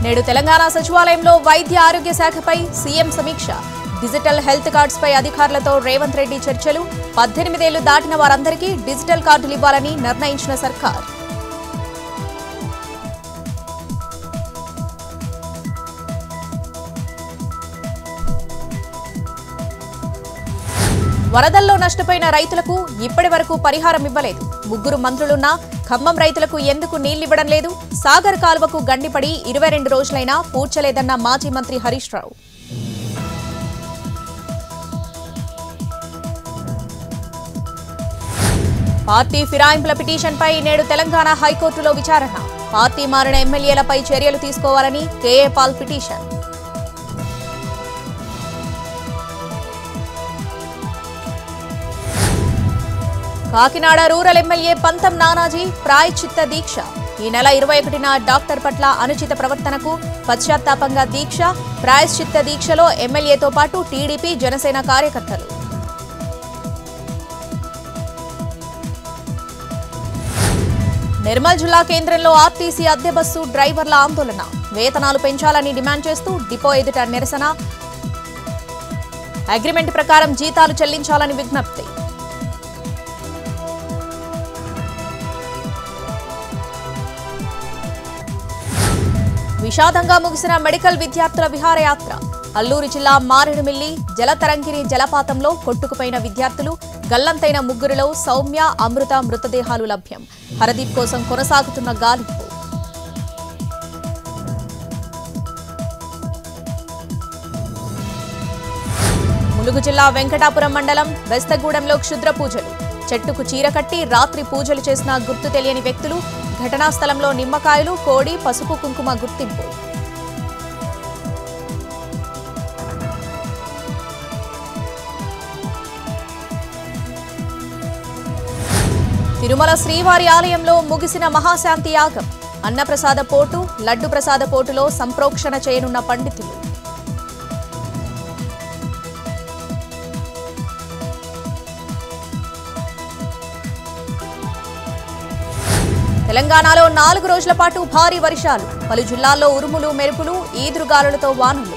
నేడు తెలంగాణ సచివాలయంలో వైద్య ఆరోగ్య శాఖపై సీఎం సమీక్ష డిజిటల్ హెల్త్ కార్డ్స్ పై అధికారులతో రేవంత్ రెడ్డి చర్చలు పద్దెనిమిదేళ్లు దాటిన వారందరికీ డిజిటల్ కార్డులు ఇవ్వాలని నిర్ణయించిన సర్కార్ వరదల్లో నష్టపోయిన రైతులకు ఇప్పటి వరకు పరిహారం ఇవ్వలేదు ముగ్గురు మంత్రులున్నా ఖమ్మం రైతులకు ఎందుకు నీళ్లివ్వడం లేదు సాగర్ కాలువకు గండిపడి ఇరవై రెండు రోజులైనా పూడ్చలేదన్న మాజీ మంత్రి హరీష్ రావు పార్టీ ఫిరాయింపుల పిటిషన్పై నేడు తెలంగాణ హైకోర్టులో విచారణ పార్టీ మారిన ఎమ్మెల్యేలపై చర్యలు తీసుకోవాలని K A Paul petition Kakinada rural MLA Pantham Nanaji ప్రాయశ్చిత్త దీక్ష ఈ నెల ఇరవై ఒకటిన డాక్టర్ పట్ల అనుచిత ప్రవర్తనకు పశ్చాత్తాపంగా దీక్ష ప్రాయశ్చిత్త దీక్షలో ఎమ్మెల్యేతో పాటు టీడీపీ జనసేన కార్యకర్తలు నిర్మల్ జిల్లా కేంద్రంలో ఆర్టీసీ అద్దె బస్సు డ్రైవర్ల ఆందోళన వేతనాలు పెంచాలని డిమాండ్ చేస్తూ డిపో ఎదుట నిరసన అగ్రిమెంట్ ప్రకారం జీతాలు చెల్లించాలని విజ్ఞప్తి విషాదంగా ముగిసిన మెడికల్ విద్యార్థుల విహారయాత్ర అల్లూరు జిల్లా మారేడుమిల్లి జలతరంగిరి జలపాతంలో కొట్టుకుపోయిన విద్యార్థులు గల్లంతైన ముగ్గురిలో సౌమ్య అమృత మృతదేహాలు లభ్యం హరదీప్ కోసం కొనసాగుతున్న గాలింపు ములుగు జిల్లా వెంకటాపురం మండలం బెస్తగూడెంలో క్షుద్ర పూజలు చెట్టుకు చీర కట్టి రాత్రి పూజలు చేసిన గుర్తు తెలియని వ్యక్తులు ఘటనా స్థలంలో నిమ్మకాయలు కోడి పసుపు కుంకుమ గుర్తింపు తిరుమల శ్రీవారి ఆలయంలో ముగిసిన మహాశాంతి యాగం అన్నప్రసాద పోటు లడ్డు ప్రసాద పోటులో సంప్రోక్షణ చేయనున్న పండితులు తెలంగాణలో నాలుగు రోజుల పాటు భారీ వర్షాలు పలు జిల్లాల్లో ఉరుములు మెరుపులు ఈదురుగాలులతో వానలు